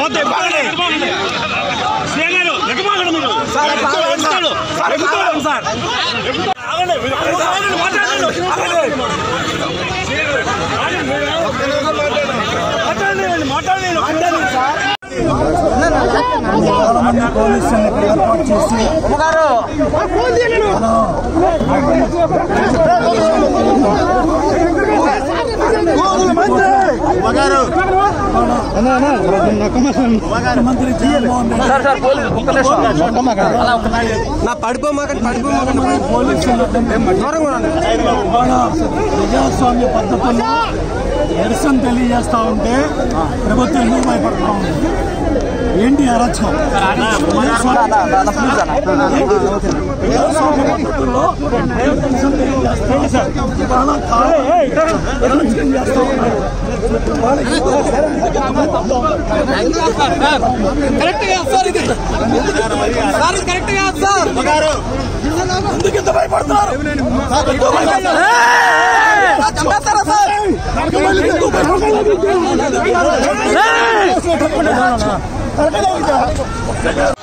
పోతే బాగలే సీఎం గారు ఎక్కమాకండి మీరు ఎక్కుతాడు ఎక్కుతాడు సార్ ఆగండి మీరు ఆగండి, మాట్లాడండి ఆగండి. మాట్లాడండి మాట్లాడండి మాట్లాడండి సార్ పోలీసులను ఇక్కడ ఏర్పాటు చేసి మంత్రి జగన్మోహన్ రెడ్డి నా పడిపోమాకండి పడిపోమాకండి పోలీసులు ఇవాళ ప్రజాస్వామ్య పద్ధతుల్లో నిరసన తెలియజేస్తా ఉంటే ప్రభుత్వం ఎందుకు భయపడతా ఉంది ఏంటి అరచం ప్రజాస్వామ్య పద్ధతుల్లో నిరసన తెలియజేస్తా ఇవాళ కాదు. అరాచకం చేస్తా ఉన్నారు. వాళ్ళకి కరెక్ట్ కాదు సార్ ఇది సార్ ఇది కరెక్ట్ కాదు సార్ ఎందుకు ఇంత భయపడతారు చంపేస్తారా సార్ ఎందుకు భయపడతారు?